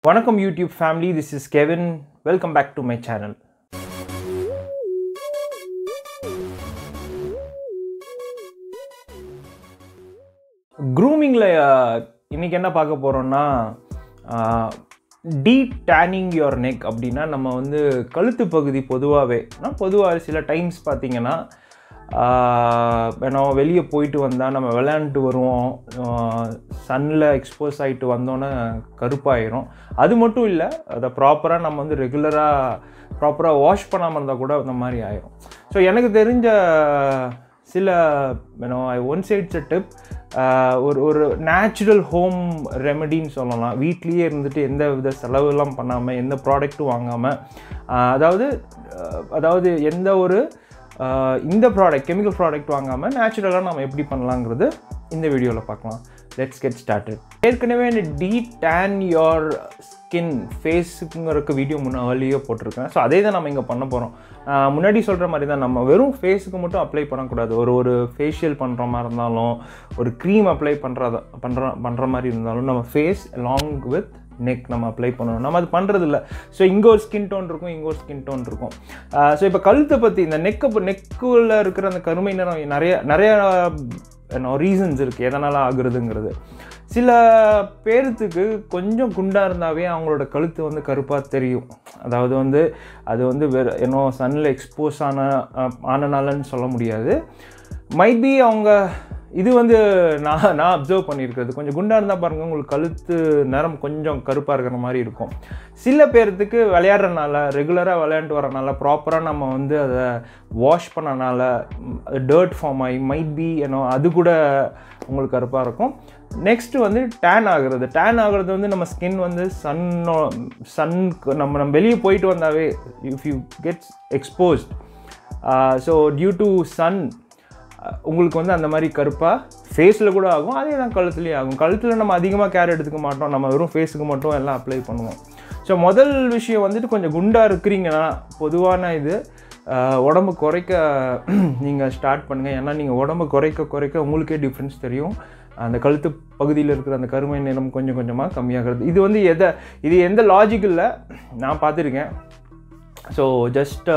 வணக்கம் YouTube family this is Kevin welcome back to my channel க்ரூமிங்கில் இன்றைக்கி என்ன பார்க்க போகிறோன்னா டீ டேனிங் யுவர் நெக் அப்படின்னா நம்ம வந்து கழுத்து பகுதி பொதுவாகவே பொதுவாக சில டைம்ஸ் பார்த்தீங்கன்னா நம்ம வெளியே போயிட்டு வந்தால் நம்ம விளையாண்டுட்டு வருவோம் சன்னில் எக்ஸ்போஸ் ஆகிட்டு வந்தோன்னே கருப்பாயிரும் அது மட்டும் இல்லை அதை ப்ராப்பராக நம்ம வந்து ரெகுலராக ப்ராப்பராக வாஷ் பண்ணாமல் இருந்தால் கூட அந்த மாதிரி ஆயிரும் ஸோ எனக்கு தெரிஞ்ச சில ஐ ஒன் சைட்ஸ் டிப் ஒரு ஒரு நேச்சுரல் ஹோம் ரெமெடின்னு சொல்லலாம் வீட்லேயே இருந்துட்டு எந்த வித செலவுலாம் பண்ணாமல் எந்த ப்ராடக்ட்டும் வாங்காமல் அதாவது அதாவது எந்த ஒரு இந்த ப்ராடக்ட் கெமிக்கல் ப்ராடக்ட் வாங்காமல் நேச்சுரலாக நம்ம எப்படி பண்ணலாங்கிறது இந்த வீடியோவில் பார்க்கலாம் லெட்ஸ் கெட் ஸ்டார்டட் ஏற்கனவே இந்த டீ டேன் யோர் ஸ்கின் ஃபேஸுக்குங்கிறக்கு வீடியோ முன்னே ஏர்லியாக போட்டிருக்கேன் ஸோ அதே தான் நம்ம இங்கே பண்ண போகிறோம் முன்னாடி சொல்கிற மாதிரி தான் நம்ம வெறும் ஃபேஸுக்கு மட்டும் அப்ளை பண்ணக்கூடாது ஒரு ஒரு ஃபேஷியல் பண்ணுற மாதிரி இருந்தாலும் ஒரு க்ரீம் அப்ளை பண்ணுறத பண்ணுற பண்ணுற மாதிரி இருந்தாலும் நம்ம ஃபேஸ் லாங் வித் நெக் நம்ம அப்ளை பண்ணணும் நம்ம அது பண்ணுறதில்ல ஸோ இங்கே ஒரு ஸ்கின் டோன் இருக்கும் இங்கே ஒரு ஸ்கின் டோன் இருக்கும் ஸோ இப்போ கழுத்தை பற்றி இந்த நெக்கை நெக்குள்ள இருக்கிற அந்த கருமை நிறம் நிறைய நிறைய ரீசன்ஸ் இருக்குது எதனால் ஆகுறதுங்கிறது சில பேர்த்துக்கு கொஞ்சம் குண்டாக இருந்தாவே அவங்களோட கழுத்து வந்து கருப்பாக தெரியும் அதாவது வந்து அது வந்து வேறு ஏன்னோ சன்னில் எக்ஸ்போஸ் ஆன ஆனனாலன்னு சொல்ல முடியாது மைபி அவங்க இது வந்து நான் நான் அப்சர்வ் பண்ணியிருக்கிறது கொஞ்சம் குண்டாக இருந்தால் பாருங்கள் உங்களுக்கு கழுத்து நிறம் கொஞ்சம் கருப்பாக இருக்கிற மாதிரி இருக்கும் சில பேர்த்துக்கு விளையாடுறனால ரெகுலராக விளையாண்டு வரனால ப்ராப்பராக நம்ம வந்து அதை வாஷ் பண்ணனால டர்ட் ஃபார்ம் ஆகி மைட் பி ஏன்னோ அது கூட உங்களுக்கு கருப்பாக இருக்கும் நெக்ஸ்ட்டு வந்து டேன் ஆகுறது டேன் ஆகுறது வந்து நம்ம ஸ்கின் வந்து சன்னோ சன்க்கு நம்ம நம்ம வெளியே போயிட்டு வந்தாவே if you gets exposed so due to sun உங்களுக்கு வந்து அந்த மாதிரி கருப்பாக ஃபேஸில் கூட ஆகும் அதே தான் கழுத்துலேயே ஆகும் கழுத்தில் நம்ம அதிகமாக கேர் எடுத்துக்க மாட்டோம் நம்ம வெறும் ஃபேஸுக்கு மட்டும் எல்லாம் அப்ளை பண்ணுவோம் ஸோ முதல் விஷயம் வந்துட்டு கொஞ்சம் குண்டாக இருக்கிறீங்கன்னா பொதுவான இது உடம்பு குறைக்க நீங்கள் ஸ்டார்ட் பண்ணுங்கள் ஏன்னா நீங்கள் உடம்பு குறைக்க குறைக்க உங்களுக்கே டிஃப்ரென்ஸ் தெரியும் அந்த கழுத்து பகுதியில் இருக்கிற அந்த கருமை நிறம் கொஞ்சம் கொஞ்சமாக கம்மியாகிறது இது வந்து எதை இது எந்த லாஜிக் இல்லை நான் பார்த்துருக்கேன் ஸோ ஜஸ்ட்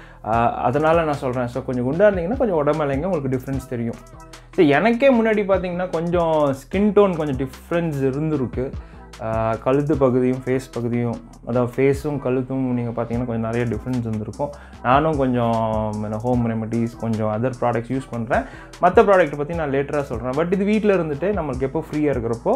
அதனால் நான் சொல்கிறேன் ஸோ கொஞ்சம் குண்டாக இருந்தீங்கன்னா கொஞ்சம் உடம்புலைங்க உங்களுக்கு டிஃப்ரென்ஸ் தெரியும் ஸோ எனக்கே முன்னாடி பார்த்தீங்கன்னா கொஞ்சம் ஸ்கின் டோன் கொஞ்சம் டிஃப்ரென்ஸ் இருந்திருக்கு கழுத்து பகுதியும் ஃபேஸ் பகுதியும் அதாவது ஃபேஸும் கழுத்தும் நீங்கள் பார்த்தீங்கன்னா கொஞ்சம் நிறைய டிஃப்ரென்ஸ் இருந்திருக்கும் நானும் கொஞ்சம் ஹோம் ரெமெடிஸ் கொஞ்சம் அதர் ப்ராடக்ட்ஸ் யூஸ் பண்ணுறேன் மற்ற ப்ராடக்ட் பற்றி நான் லேட்டராக சொல்கிறேன் பட் இது வீட்டில் இருந்துட்டு நம்மளுக்கு எப்போ ஃப்ரீயாக இருக்கிறப்போ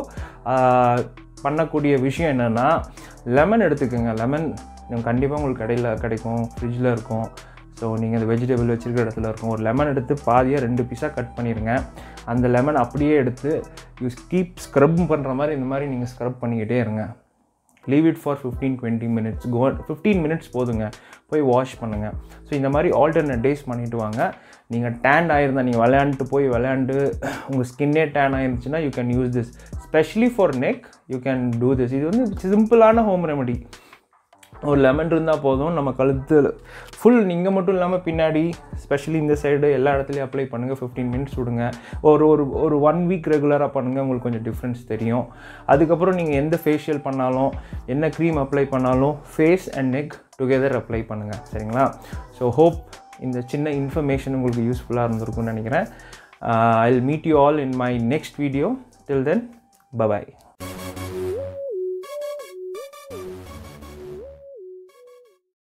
பண்ணக்கூடிய விஷயம் என்னென்னா லெமன் எடுத்துக்கோங்க லெமன் கண்டிப்பாக உங்களுக்கு கடையில் கிடைக்கும் ஃப்ரிட்ஜில் இருக்கும் ஸோ நீங்கள் அந்த வெஜிடபிள் வச்சுருக்க இடத்துல இருக்கும் ஒரு லெமன் எடுத்து பாதியாக ரெண்டு பீஸாக கட் பண்ணிடுங்க அந்த லெமன் அப்படியே எடுத்து யூ கீப் ஸ்க்ரப் பண்ணுற மாதிரி இந்த மாதிரி நீங்கள் ஸ்க்ரப் பண்ணிக்கிட்டே இருங்க leave it for fifteen twenty minutes go fifteen minutes போதுங்க போய் வாஷ் பண்ணுங்கள் ஸோ இந்த மாதிரி ஆல்டர்னேட் டேஸ் பண்ணிவிட்டு வாங்க நீங்கள் டேன் ஆயிருந்தால் நீங்கள் விளையாண்டுட்டு போய் விளையாண்டு உங்கள் ஸ்கின்னே டேன் ஆயிருந்துச்சுன்னா you can use this specially for neck you can do this இது வந்து சிம்பிளான ஹோம் ரெமெடி ஒரு லெமன் இருந்தால் போதும் நம்ம கழுத்து ஃபுல் நீங்கள் மட்டும் இல்லாமல் பின்னாடி ஸ்பெஷலி இந்த சைடு எல்லா இடத்துலையும் அப்ளை பண்ணுங்கள் ஃபிஃப்டீன் மினிட்ஸ் விடுங்க ஒரு ஒரு ஒரு ஒன் வீக் ரெகுலராக பண்ணுங்கள் உங்களுக்கு கொஞ்சம் டிஃப்ரென்ஸ் தெரியும் அதுக்கப்புறம் நீங்கள் எந்த ஃபேஷியல் பண்ணாலும் என்ன க்ரீம் அப்ளை பண்ணாலும் face and neck together apply பண்ணுங்கள் சரிங்களா ஸோ ஹோப் இந்த சின்ன இன்ஃபர்மேஷன் உங்களுக்கு யூஸ்ஃபுல்லாக இருந்திருக்கும்னு நினைக்கிறேன் I will meet you all in my next video till then bye bye